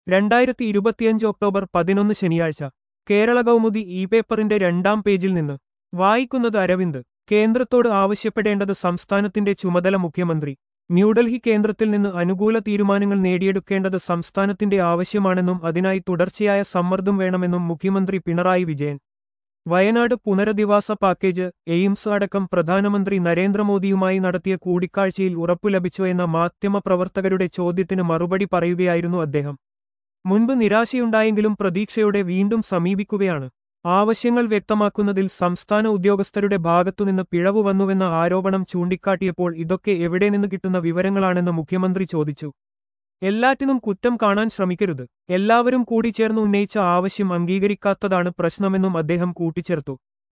രണ്ടായിരത്തി ഇരുപത്തിയഞ്ച് ഒക്ടോബർ പതിനൊന്ന് ശനിയാഴ്ച കേരള കൗമുദി ഇ പേപ്പറിന്റെ രണ്ടാം പേജിൽ നിന്ന് വായിക്കുന്നത് അരവിന്ദ് കേന്ദ്രത്തോട് ആവശ്യപ്പെടേണ്ടത് സംസ്ഥാനത്തിന്റെ ചുമതല മുഖ്യമന്ത്രി ന്യൂഡൽഹി കേന്ദ്രത്തിൽ നിന്ന് അനുകൂല തീരുമാനങ്ങൾ നേടിയെടുക്കേണ്ടത് സംസ്ഥാനത്തിന്റെ ആവശ്യമാണെന്നും അതിനായി തുടർച്ചയായ സമ്മർദ്ദം വേണമെന്നും മുഖ്യമന്ത്രി പിണറായി വിജയൻ വയനാട് പുനരധിവാസ പാക്കേജ് എയിംസ് അടക്കം പ്രധാനമന്ത്രി നരേന്ദ്രമോദിയുമായി നടത്തിയ കൂടിക്കാഴ്ചയിൽ ഉറപ്പു ലഭിച്ചോ എന്ന മാധ്യമപ്രവർത്തകരുടെ ചോദ്യത്തിന് മറുപടി പറയുകയായിരുന്നു അദ്ദേഹം മുൻപ് നിരാശയുണ്ടായെങ്കിലും പ്രതീക്ഷയോടെ വീണ്ടും സമീപിക്കുകയാണ് ആവശ്യങ്ങൾ വ്യക്തമാക്കുന്നതിൽ സംസ്ഥാന ഉദ്യോഗസ്ഥരുടെ ഭാഗത്തുനിന്ന് പിഴവ് വന്നുവെന്ന ആരോപണം ചൂണ്ടിക്കാട്ടിയപ്പോൾ ഇതൊക്കെ എവിടെ നിന്ന് കിട്ടുന്ന വിവരങ്ങളാണെന്ന് മുഖ്യമന്ത്രി ചോദിച്ചു എല്ലാറ്റിനും കുറ്റം കാണാൻ ശ്രമിക്കരുത് എല്ലാവരും കൂടി ചേർന്ന് ഉന്നയിച്ച ആവശ്യം അംഗീകരിക്കാത്തതാണ് പ്രശ്നമെന്നും അദ്ദേഹം കൂട്ടിച്ചേർത്തു